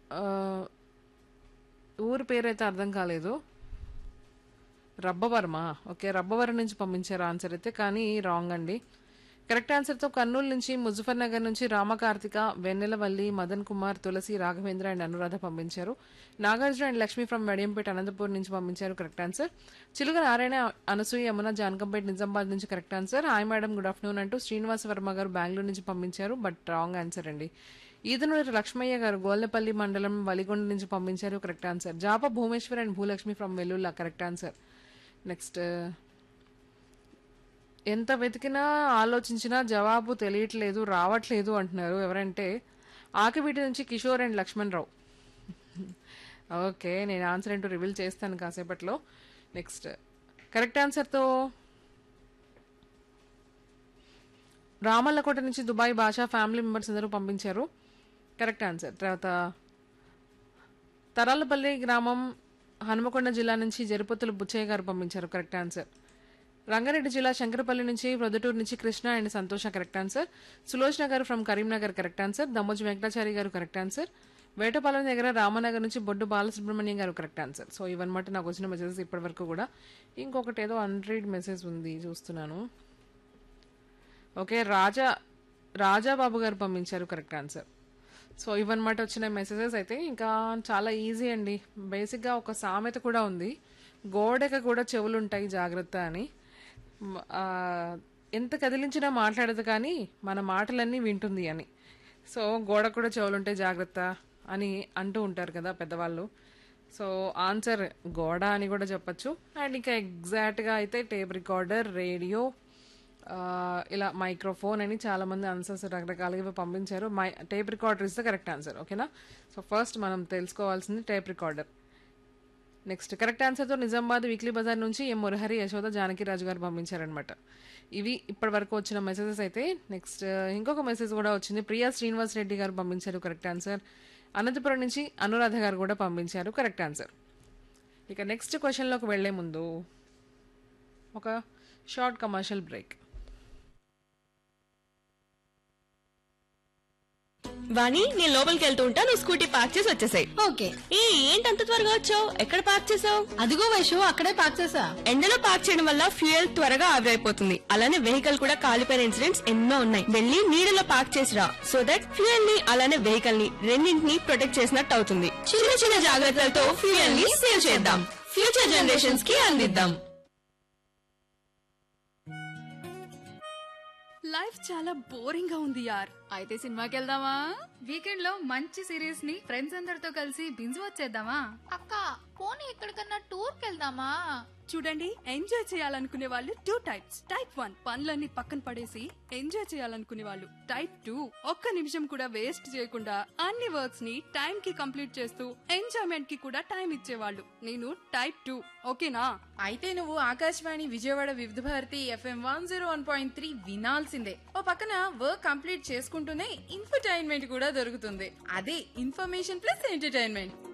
ఆ, ఊరి పేరైతే అర్థం కాలేదు రబ్బవర్మ ఓకే రబ్బవరం నుంచి పంపించారు ఆన్సర్ అయితే కానీ రాంగ్ అండి కరెక్ట్ ఆన్సర్తో కర్నూలు నుంచి ముజఫర్ నగర్ నుంచి రామకార్తిక వెన్నెలవల్లి మదన్ కుమార్ తులసి రాఘవేంద్ర అండ్ అనురాధ పంపించారు నాగార్జున అండ్ లక్ష్మి ఫ్రమ్ మెడియంపేట అనంతపూర్ నుంచి పంపించారు కరెక్ట్ ఆన్సర్ చిలుక నారాయణ అనసూయ యమున జానకంపేట నిజామాబాద్ నుంచి correct answer hi madam good afternoon అంటూ శ్రీనివాస వర్మ గారు బెంగళూరు నుంచి పంపించారు బట్ రాంగ్ ఆన్సర్ అండి ఈదనూరి లక్ష్మయ్య గారు గోల్లపల్లి మండలం వలిగొండ నుంచి పంపించారు correct answer Japa Bhumeshwar and Bhulakshmi from Vellulla correct answer next ఎంత వెతికినా ఆలోచించినా జవాబు తెలియట్లేదు రావట్లేదు అంటున్నారు ఎవరంటే ఆకివీటి నుంచి కిషోర్ అండ్ లక్ష్మణ్ రావు ఓకే నేను ఆన్సర్ ఏంటో రివీల్ చేస్తాను కాసేపట్లో నెక్స్ట్ కరెక్ట్ ఆన్సర్తో రామల్లకోట నుంచి దుబాయ్ భాషా ఫ్యామిలీ మెంబర్స్ అందరూ పంపించారు కరెక్ట్ ఆన్సర్ తర్వాత తరాలపల్లి గ్రామం హనుమకొండ జిల్లా నుంచి జరుపతులు బుచ్చయ్య గారు పంపించారు కరెక్ట్ ఆన్సర్ రంగారెడ్డి జిల్లా శంకరపల్లి నుంచి ప్రొద్దుటూరు నుంచి Krishna and Santosha correct answer Sulochana garu from Karimnagar correct answer Dammoji Venkatachari garu correct answer Vetapalem దగ్గర రామనగర్ నుంచి బొడ్డు బాలసుబ్రహ్మణ్యం గారు కరెక్ట్ ఆన్సర్ సో ఇవన్నమాట నాకు వచ్చిన మెసేజెస్ ఇప్పటి వరకు కూడా ఇంకొకటి ఏదో అన్రీడ్ మెసేజ్ ఉంది చూస్తున్నాను ఓకే రాజా రాజాబాబు గారు పంపించారు కరెక్ట్ ఆన్సర్ సో ఇవన్నమాట వచ్చిన మెసేజెస్ అయితే ఇంకా చాలా ఈజీ అండి బేసిక్గా ఒక సామెత కూడా ఉంది గోడకి కూడా చెవులు ఉంటాయి జాగ్రత్త అని మ- ఆ, ఎంత కదిలించినా మాట్లాడదు కానీ మన మాటలన్నీ వింటుంది అని సో గోడ కూడా చెవులుంటే జాగ్రత్త అని అంటూ ఉంటారు కదా పెద్దవాళ్ళు సో ఆన్సర్ గోడ అని కూడా చెప్పొచ్చు అండ్ ఇంకా ఎగ్జాక్ట్గా అయితే టేప్ రికార్డర్ రేడియో ఆ, ఇలా మైక్రోఫోన్ అని చాలా మంది ఆన్సర్స్ రకరకాలుగా ఇవి పంపించారు my tape recorder is the correct answer ఓకేనా సో ఫస్ట్ మనం తెలుసుకోవాల్సింది టేప్ రికార్డర్ నెక్స్ట్ కరెక్ట్ ఆన్సర్తో నిజామాబాద్ వీక్లీ బజార్ నుంచి ఎం మురహరి యశోద జానకి రాజు గారు పంపించారనమాట ఇవి ఇప్పటి వరకు వచ్చిన మెసేజెస్ అయితే నెక్స్ట్ ఇంకొక మెసేజ్ కూడా వచ్చింది ప్రియా శ్రీనివాస్ రెడ్డి గారు పంపించారు కరెక్ట్ ఆన్సర్ అనంతపురం నుంచి అనురాధ గారు కూడా పంపించారు కరెక్ట్ ఆన్సర్ ఇక నెక్స్ట్ క్వశ్చన్లోకి వెళ్లే ముందు ఒక షార్ట్ కమర్షియల్ బ్రేక్ వాణి నేను లోపలికి వెళ్తూ ఉంటా నువ్వు స్కూటీ పార్క్ చేసి వచ్చేసాయి ఓకే ఏ ఏంటంత త్వరగా వచ్చావు ఎక్కడ పార్క్ చేసావు అదిగో వైషు అక్కడే పార్క్ చేసా ఎండలో పార్క్ చేయడం వల్ల ఫ్యూయల్ త్వరగా ఆవిరైపోతుంది అలానే వెహికల్ కూడా కాలిపోయిన ఇన్సిడెంట్స్ ఎన్నో ఉన్నాయి వెళ్ళి నీడలో పార్క్ చేసిరా సో దట్ ఫ్యూయల్ ని అలానే వెహికల్ ని రెండింటిని ప్రొటెక్ట్ చేసినట్టు అవుతుంది చిన్న చిన్న జాగ్రత్తలతో ఫ్యూయల్ ని సేవ్ చేద్దాం ఫ్యూచర్ జనరేషన్స్ కి అందిద్దాం లైఫ్ చాలా బోరింగ్ గా ఉంది యార్ అయితే సినిమాకి వెళ్దామా వీకెండ్ లో మంచి సిరీస్ ని ఫ్రెండ్స్ అందరితో కలిసి బింజ్ వచ్చేద్దామా అక్క పోనీ ఎక్కడికన్నా టూర్ కెళ్దామా చూడండి ఎంజాయ్ చేయాలనుకునే వాళ్ళు టూ టైప్స్ టైప్ వన్ పనులన్నీ పక్కన పడేసి ఎంజాయ్ చేయాలనుకునే వాళ్ళు టైప్ టూ ఒక్క నిమిషం కూడా వేస్ట్ చేయకుండా అన్ని వర్క్స్ ని టైం కి కంప్లీట్ చేస్తూ ఎంజాయ్మెంట్ కి కూడా టైం ఇచ్చేవాళ్ళు నేను టైప్ టూ ఓకేనా అయితే నువ్వు Akashvani Vijayawada Vividh Bharati FM one zero one point three వినాల్సిందే ఓ పక్కన వర్క్ కంప్లీట్ చేసుకుంటూనే ఇన్ఫర్టైన్మెంట్ కూడా దొరుకుతుంది అదే ఇన్ఫర్మేషన్ ప్లస్ ఎంటర్టైన్మెంట్